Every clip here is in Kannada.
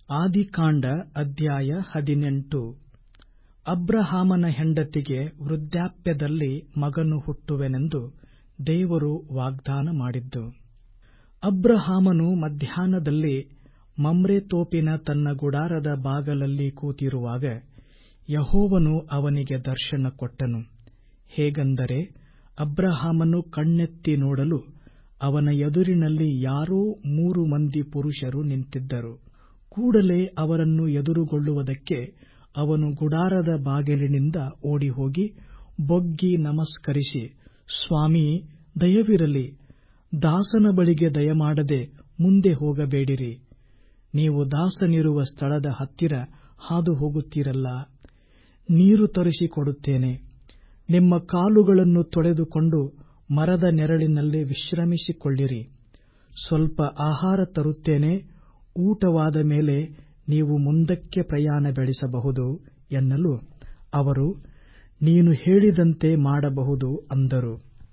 ಆದಿಕಾಂಡ ಅಧ್ಯಾಯ ಹದಿನೆಂಟು ಅಬ್ರಹಾಮನ ಹೆಂಡತಿಗೆ ವೃದ್ಧಾಪ್ಯದಲ್ಲಿ ಮಗನು ಹುಟ್ಟುವೆನೆಂದು ದೇವರು ವಾಗ್ದಾನ ಮಾಡಿದ್ದು ಅಬ್ರಹಾಮನು ಮಧ್ಯಾಹ್ನದಲ್ಲಿ ಮಮ್ರೆ ತೋಪಿನ ತನ್ನ ಗುಡಾರದ ಬಾಗಲಲ್ಲಿ ಕೂತಿರುವಾಗ ಯಹೋವನು ಅವನಿಗೆ ದರ್ಶನ ಕೊಟ್ಟನು ಹೇಗೆಂದರೆ ಅಬ್ರಹಾಮನು ಕಣ್ಣೆತ್ತಿ ನೋಡಲು ಅವನ ಎದುರಿನಲ್ಲಿ ಯಾರೋ ಮೂರು ಮಂದಿ ಪುರುಷರು ನಿಂತಿದ್ದರು ಕೂಡಲೇ ಅವರನ್ನು ಎದುರುಗೊಳ್ಳುವುದಕ್ಕೆ ಅವನು ಗುಡಾರದ ಬಾಗಿಲಿನಿಂದ ಓಡಿಹೋಗಿ ಬೊಗ್ಗಿ ನಮಸ್ಕರಿಸಿ ಸ್ವಾಮೀ ದಯವಿರಲಿ ದಾಸನ ಬಳಿಗೆ ದಯಮಾಡದೆ ಮುಂದೆ ಹೋಗಬೇಡಿರಿ ನೀವು ದಾಸನಿರುವ ಸ್ಥಳದ ಹತ್ತಿರ ಹಾದು ಹೋಗುತ್ತೀರಲ್ಲ ನೀರು ತರಿಸಿಕೊಡುತ್ತೇನೆ ನಿಮ್ಮ ಕಾಲುಗಳನ್ನು ತೊಳೆದುಕೊಂಡು ಮರದ ನೆರಳಿನಲ್ಲಿ ವಿಶ್ರಮಿಸಿಕೊಳ್ಳಿರಿ ಸ್ವಲ್ಪ ಆಹಾರ ತರುತ್ತೇನೆ ಊಟವಾದ ಮೇಲೆ ನೀವು ಮುಂದಕ್ಕೆ ಪ್ರಯಾಣ ಬೆಳೆಸಬಹುದು ಎನ್ನಲು ಅವರು ನೀನು ಹೇಳಿದಂತೆ ಮಾಡಬಹುದು ಅಂದರು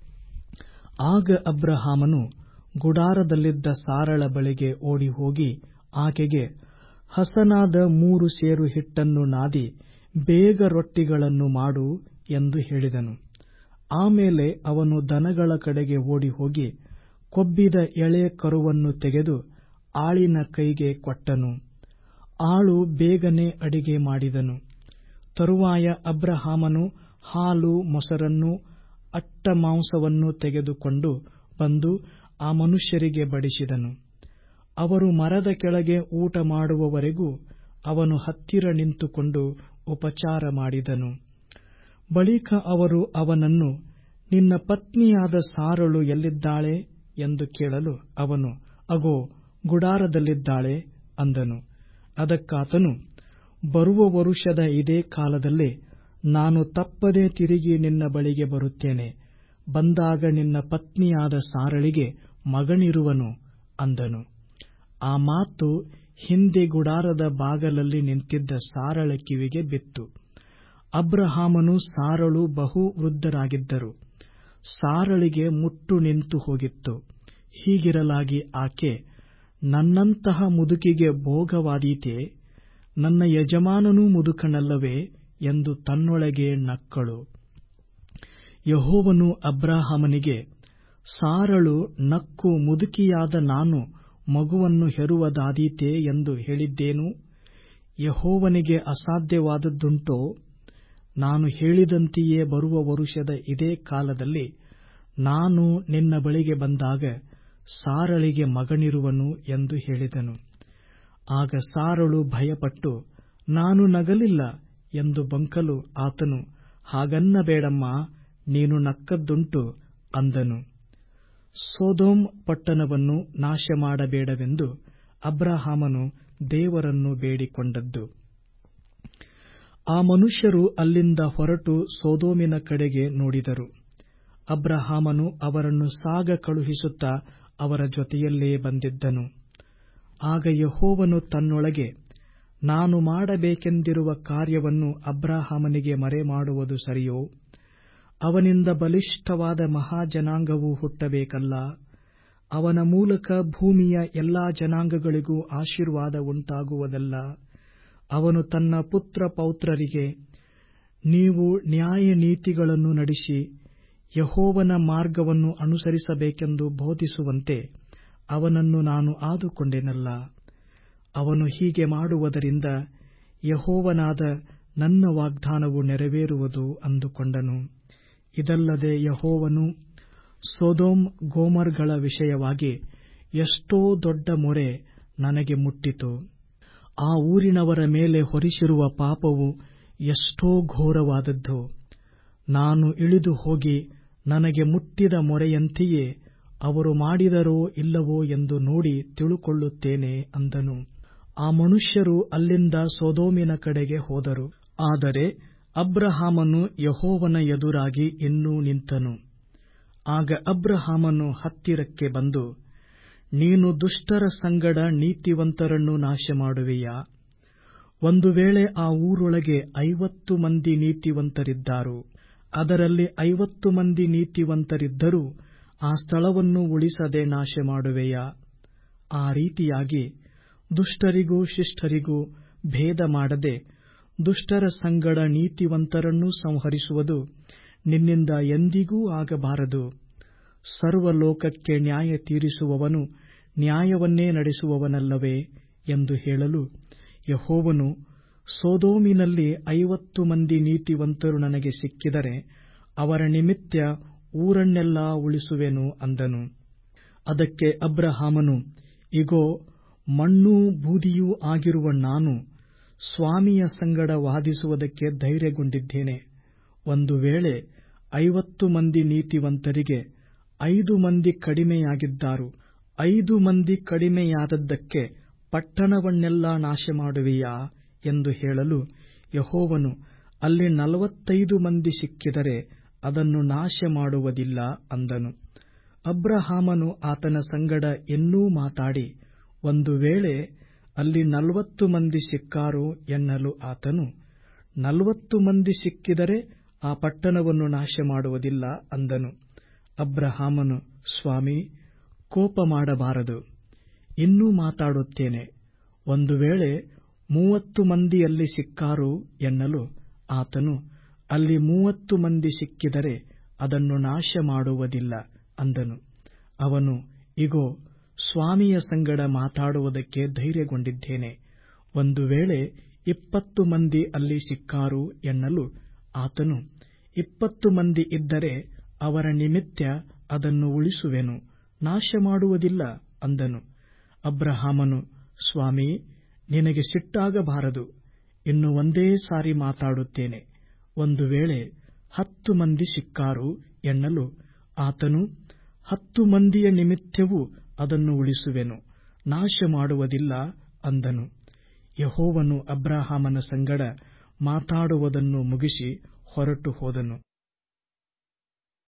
ಆಗ ಅಬ್ರಹಾಮನು ಗುಡಾರದಲ್ಲಿದ್ದ ಸಾರಳ ಬಳಿಗೆ ಓಡಿಹೋಗಿ ಆಕೆಗೆ ಹಸನಾದ ಮೂರು ಸೇರು ಹಿಟ್ಟನ್ನು ನಾದಿ ಬೇಗ ರೊಟ್ಟಿಗಳನ್ನು ಮಾಡು ಎಂದು ಹೇಳಿದನು ಆಮೇಲೆ ಅವನು ದನಗಳ ಕಡೆಗೆ ಓಡಿಹೋಗಿ ಕೊಬ್ಬಿದ ಎಳೆ ಕರುವನ್ನು ತೆಗೆದು ಆಳಿನ ಕೈಗೆ ಕೊಟ್ಟನು ಆಳು ಬೇಗನೆ ಅಡಿಗೆ ಮಾಡಿದನು ತರುವಾಯ ಅಬ್ರಹಾಮನು ಹಾಲು ಮೊಸರನ್ನು ಅಟ್ಟ ಮಾಂಸವನ್ನು ತೆಗೆದುಕೊಂಡು ಬಂದು ಆ ಮನುಷ್ಯರಿಗೆ ಬಡಿಸಿದನು ಅವರು ಮರದ ಕೆಳಗೆ ಊಟ ಮಾಡುವವರೆಗೂ ಅವನು ಹತ್ತಿರ ನಿಂತುಕೊಂಡು ಉಪಚಾರ ಮಾಡಿದನು ಬಳಿಕ ಅವರು ಅವನನ್ನು ನಿನ್ನ ಪತ್ನಿಯಾದ ಸಾರಳು ಎಲ್ಲಿದ್ದಾಳೆ ಎಂದು ಕೇಳಲು ಅವನು ಅಗೋ ಗುಡಾರದಲ್ಲಿದ್ದಾಳೆ ಅಂದನು ಅದಕ್ಕಾತನು ಬರುವ ವರುಷದ ಇದೇ ಕಾಲದಲ್ಲಿ ನಾನು ತಪ್ಪದೆ ತಿರುಗಿ ನಿನ್ನ ಬಳಿಗೆ ಬರುತ್ತೇನೆ ಬಂದಾಗ ನಿನ್ನ ಪತ್ನಿಯಾದ ಸಾರಳಿಗೆ ಮಗನಿರುವನು ಅಂದನು ಆ ಮಾತು ಹಿಂದೆ ಗುಡಾರದ ಬಾಗಲಲ್ಲಿ ನಿಂತಿದ್ದ ಸಾರಳ ಕಿವಿಗೆ ಬಿತ್ತು ಅಬ್ರಹಾಮನು ಸಾರಳು ಬಹು ವೃದ್ಧರಾಗಿದ್ದರು ಸಾರಳಿಗೆ ಮುಟ್ಟು ನಿಂತು ಹೋಗಿತ್ತು ಹೀಗಿರಲಾಗಿ ಆಕೆ ನನ್ನಂತಹ ಮುದುಕಿಗೆ ಭೋಗವಾದೀತೆ ನನ್ನ ಯಜಮಾನನೂ ಮುದುಕನಲ್ಲವೇ ಎಂದು ತನ್ನೊಳಗೆ ನಕ್ಕಳು ಯಹೋವನು ಅಬ್ರಾಹಮನಿಗೆ ಸಾರಳು ನಕ್ಕು ಮುದುಕಿಯಾದ ನಾನು ಮಗುವನ್ನು ಹೆರುವದಾದೀತೆ ಎಂದು ಹೇಳಿದ್ದೇನು ಯಹೋವನಿಗೆ ಅಸಾಧ್ಯವಾದದ್ದುಂಟೋ ನಾನು ಹೇಳಿದಂತೆಯೇ ಬರುವ ವರುಷದ ಇದೇ ಕಾಲದಲ್ಲಿ ನಾನು ನಿನ್ನ ಬಳಿಗೆ ಬಂದಾಗ ಸಾರಳಿಗೆ ಮಗನಿರುವನು ಎಂದು ಹೇಳಿದನು ಆಗ ಸಾರಳು ಭಯಪಟ್ಟು ನಾನು ನಗಲಿಲ್ಲ ಎಂದು ಬಂಕಲು ಆತನು ಹಾಗನ್ನಬೇಡಮ್ಮ ನೀನು ನಕ್ಕದ್ದುಂಟು ಅಂದನು ಸೋದೋಮ್ ಪಟ್ಟಣವನ್ನು ನಾಶ ಮಾಡಬೇಡವೆಂದು ಅಬ್ರಹಾಮನು ದೇವರನ್ನು ಬೇಡಿಕೊಂಡದ್ದು ಆ ಮನುಷ್ಯರು ಅಲ್ಲಿಂದ ಹೊರಟು ಸೋದೋಮಿನ ಕಡೆಗೆ ನೋಡಿದರು ಅಬ್ರಹಾಮನು ಅವರನ್ನು ಸಾಗ ಕಳುಹಿಸುತ್ತಾ ಅವರ ಜೊತೆಯಲ್ಲೇ ಬಂದಿದ್ದನು ಆಗ ಯಹೋವನು ತನ್ನೊಳಗೆ ನಾನು ಮಾಡಬೇಕೆಂದಿರುವ ಕಾರ್ಯವನ್ನು ಅಬ್ರಹಾಮನಿಗೆ ಮರೆಮಾಡುವುದು ಸರಿಯೋ ಅವನಿಂದ ಬಲಿಷ್ಠವಾದ ಮಹಾಜನಾಂಗವು ಹುಟ್ಟಬೇಕಲ್ಲ ಅವನ ಮೂಲಕ ಭೂಮಿಯ ಎಲ್ಲಾ ಜನಾಂಗಗಳಿಗೂ ಆಶೀರ್ವಾದ ಉಂಟಾಗುವುದಲ್ಲ ಅವನು ತನ್ನ ಪುತ್ರ ಪೌತ್ರರಿಗೆ ನೀವು ನ್ಯಾಯ ನೀತಿಗಳನ್ನು ನಡೆಸಿ ಯಹೋವನ ಮಾರ್ಗವನ್ನು ಅನುಸರಿಸಬೇಕೆಂದು ಬೋಧಿಸುವಂತೆ ಅವನನ್ನು ನಾನು ಆದುಕೊಂಡೆನಲ್ಲ ಅವನು ಹೀಗೆ ಮಾಡುವುದರಿಂದ ಯಹೋವನಾದ ನನ್ನ ವಾಗ್ದಾನವು ನೆರವೇರುವುದು ಅಂದುಕೊಂಡನು ಇದಲ್ಲದೆ ಯಹೋವನು ಸೊದೋಮ್ ಗೋಮರ್ಗಳ ವಿಷಯವಾಗಿ ಎಷ್ಟೋ ದೊಡ್ಡ ಮೊರೆ ನನಗೆ ಮುಟ್ಟಿತು ಆ ಊರಿನವರ ಮೇಲೆ ಹೊರಿಸಿರುವ ಪಾಪವು ಎಷ್ಟೋ ಘೋರವಾದದ್ದು ನಾನು ಇಳಿದು ಹೋಗಿ ನನಗೆ ಮುಟ್ಟಿದ ಮೊರೆಯಂತೆಯೇ ಅವರು ಮಾಡಿದರೋ ಇಲ್ಲವೋ ಎಂದು ನೋಡಿ ತಿಳುಕೊಳ್ಳುತ್ತೇನೆ ಅಂದನು ಆ ಮನುಷ್ಯರು ಅಲ್ಲಿಂದ ಸೊದೋಮಿನ ಕಡೆಗೆ ಹೋದರು ಆದರೆ ಅಬ್ರಹಾಮನು ಯಹೋವನ ಎದುರಾಗಿ ಇನ್ನೂ ನಿಂತನು ಆಗ ಅಬ್ರಹಾಮನು ಹತ್ತಿರಕ್ಕೆ ಬಂದು ನೀನು ದುಷ್ಟರ ಸಂಗಡ ನೀತಿವಂತರನ್ನು ನಾಶ ಮಾಡುವೆಯಾ ಒಂದು ವೇಳೆ ಆ ಊರೊಳಗೆ ಐವತ್ತು ಮಂದಿ ನೀತಿವಂತರಿದ್ದಾರು ಅದರಲ್ಲಿ ಐವತ್ತು ಮಂದಿ ನೀತಿವಂತರಿದ್ದರೂ ಆ ಸ್ಥಳವನ್ನು ಉಳಿಸದೆ ನಾಶ ಮಾಡುವೆಯಾ ಆ ರೀತಿಯಾಗಿ ದುಷ್ಟರಿಗೂ ಶಿಷ್ಟರಿಗೂ ಭೇದ ಮಾಡದೆ ದುಷ್ಟರ ಸಂಗಡ ನೀತಿವಂತರನ್ನೂ ಸಂಹರಿಸುವುದು ನಿನ್ನಿಂದ ಎಂದಿಗೂ ಆಗಬಾರದು ಸರ್ವಲೋಕಕ್ಕೆ ನ್ಯಾಯ ತೀರಿಸುವವನು ನ್ಯಾಯವನ್ನೇ ನಡೆಸುವವನಲ್ಲವೇ ಎಂದು ಹೇಳಲು ಯಹೋವನು ಸೊದೋಮಿನಲ್ಲಿ ಐವತ್ತು ಮಂದಿ ನೀತಿವಂತರು ನನಗೆ ಸಿಕ್ಕಿದರೆ ಅವರ ನಿಮಿತ್ತ ಊರನ್ನೆಲ್ಲಾ ಉಳಿಸುವೆನು ಅಂದನು ಅದಕ್ಕೆ ಅಬ್ರಹಾಮನು ಇಗೋ ಮಣ್ಣೂ ಬೂದಿಯೂ ಆಗಿರುವ ನಾನು ಸ್ವಾಮಿಯ ಸಂಗಡ ವಾದಿಸುವುದಕ್ಕೆ ಧೈರ್ಯಗೊಂಡಿದ್ದೇನೆ ಒಂದು ವೇಳೆ ಐವತ್ತು ಮಂದಿ ನೀತಿವಂತರಿಗೆ ಐದು ಮಂದಿ ಕಡಿಮೆಯಾಗಿದ್ದಾರು ಐದು ಮಂದಿ ಕಡಿಮೆಯಾದದ್ದಕ್ಕೆ ಪಟ್ಟಣವನ್ನೆಲ್ಲಾ ನಾಶಮಾಡುವೆಯಾ ಎಂದು ಹೇಳಲು ಯಹೋವನು ಅಲ್ಲಿ ನಲವತ್ತೈದು ಮಂದಿ ಸಿಕ್ಕಿದರೆ ಅದನ್ನು ನಾಶ ಮಾಡುವುದಿಲ್ಲ ಅಂದನು ಅಬ್ರಹಾಮನು ಆತನ ಸಂಗಡ ಇನ್ನೂ ಮಾತಾಡಿ ಒಂದು ವೇಳೆ ಅಲ್ಲಿ ನಲವತ್ತು ಮಂದಿ ಸಿಕ್ಕಾರು ಎನ್ನಲು ಆತನು ನಲವತ್ತು ಮಂದಿ ಸಿಕ್ಕಿದರೆ ಆ ಪಟ್ಟಣವನ್ನು ನಾಶ ಮಾಡುವುದಿಲ್ಲ ಅಂದನು ಅಬ್ರಹಾಮನು ಸ್ವಾಮಿ ಕೋಪ ಮಾಡಬಾರದು ಇನ್ನೂ ಮಾತಾಡುತ್ತೇನೆ ಒಂದು ವೇಳೆ ಮೂವತ್ತು ಮಂದಿ ಅಲ್ಲಿ ಸಿಕ್ಕಾರು ಎನ್ನಲು ಆತನು ಅಲ್ಲಿ ಮೂವತ್ತು ಮಂದಿ ಸಿಕ್ಕಿದರೆ ಅದನ್ನು ನಾಶ ಮಾಡುವುದಿಲ್ಲ ಅಂದನು ಅವನು ಇಗೋ ಸ್ವಾಮಿಯ ಸಂಗಡ ಮಾತಾಡುವುದಕ್ಕೆ ಧೈರ್ಯಗೊಂಡಿದ್ದೇನೆ ಒಂದು ವೇಳೆ ಇಪ್ಪತ್ತು ಮಂದಿ ಅಲ್ಲಿ ಸಿಕ್ಕಾರು ಎನ್ನಲು ಆತನು ಇಪ್ಪತ್ತು ಮಂದಿ ಇದ್ದರೆ ಅವರ ನಿಮಿತ್ತ ಅದನ್ನು ಉಳಿಸುವೆನು ನಾಶ ಮಾಡುವುದಿಲ್ಲ ಅಂದನು ಅಬ್ರಹಾಮನು ಸ್ವಾಮಿ ನಿನಗೆ ಸಿಟ್ಟಾಗಬಾರದು ಇನ್ನು ಒಂದೇ ಸಾರಿ ಮಾತಾಡುತ್ತೇನೆ ಒಂದು ವೇಳೆ ಹತ್ತು ಮಂದಿ ಸಿಕ್ಕಾರು ಎನ್ನಲು ಆತನು ಹತ್ತು ಮಂದಿಯ ನಿಮಿತ್ತವೂ ಅದನ್ನು ಉಳಿಸುವೆನು ನಾಶ ಮಾಡುವುದಿಲ್ಲ ಅಂದನು ಯಹೋವನು ಅಬ್ರಹಾಮನ ಸಂಗಡ ಮಾತಾಡುವುದನ್ನು ಮುಗಿಸಿ ಹೊರಟು ಹೋದನು